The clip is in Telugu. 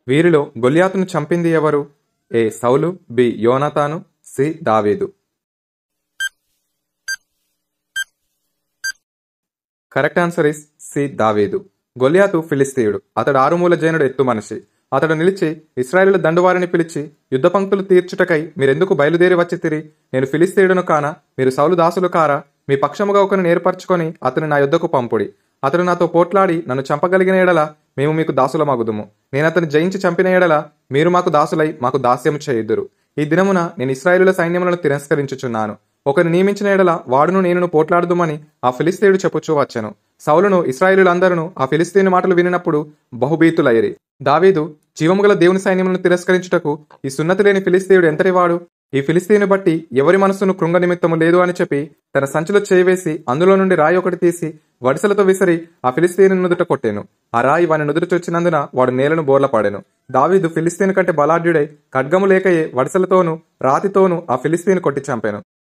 వీరిలో గొల్యాతును చంపింది ఎవరు ఏ సౌలు బి యోనతాను సి దావీదు కరెక్ట్ ఆన్సర్ ఇస్ సి దావీదు గొల్యాతు ఫిలిస్తీయుడు అతడు ఆరుమూల జైనుడు ఎత్తు మనిషి అతడు నిలిచి ఇస్రాయేలు దండువారిని పిలిచి యుద్ధ పంక్తులు తీర్చుటకై మీరెందుకు బయలుదేరి వచ్చి తిరి నేను ఫిలిస్తీయుడును కానా మీరు సౌలు దాసులు కారా మీ పక్షముగా ఒకరిని ఏర్పరచుకొని అతని నా యుద్ధకు పంపుడి అతడు నాతో పోట్లాడి నన్ను చంపగలిగిన ఎడల మేము మీకు దాసులమగుదుము నేను అతని జయించి చంపిన ఎడల మీరు మాకు దాసులై మాకు దాస్యము చేయుదురు ఈ దినమున నేను ఇస్రాయేలుల సైన్యములను తిరస్కరించుచున్నాను ఒకరిని నియమించిన ఎడల వాడును నేనును పోట్లాడుదుమని ఆ ఫిలిస్తీయుడు చెప్పుచూ వచ్చెను సౌలును ఇస్రాయేలులందరూ ఆ ఫిలిస్తీని మాటలు వినినప్పుడు బహుభీతులైరి దావీదు జీవముగల దేవుని సైన్యములను తిరస్కరించుటకు ఈ సున్నతి లేని ఫిలిస్తీయుడు ఎంతటివాడు ఈ ఫిలిస్తీని బట్టి ఎవరి మనసును కృంగ నిమిత్తము లేదు అని చెప్పి తన సంచిలో చేయివేసి అందులో నుండి రాయి ఒకటి తీసి వడిసలతో విసిరి ఆ ఫిలిస్తీని నుదుట కొట్టెను ఆ రాయి వాని నుదుట చొచ్చినందున వాడు నేలను బోర్లపాడెను దావీదు ఫిలిస్తీన్ కంటే బలాఢ్యుడై ఖడ్గము లేకయే వడిసలతోనూ రాతితోనూ ఆ ఫిలిస్తీని కొట్టి చంపాను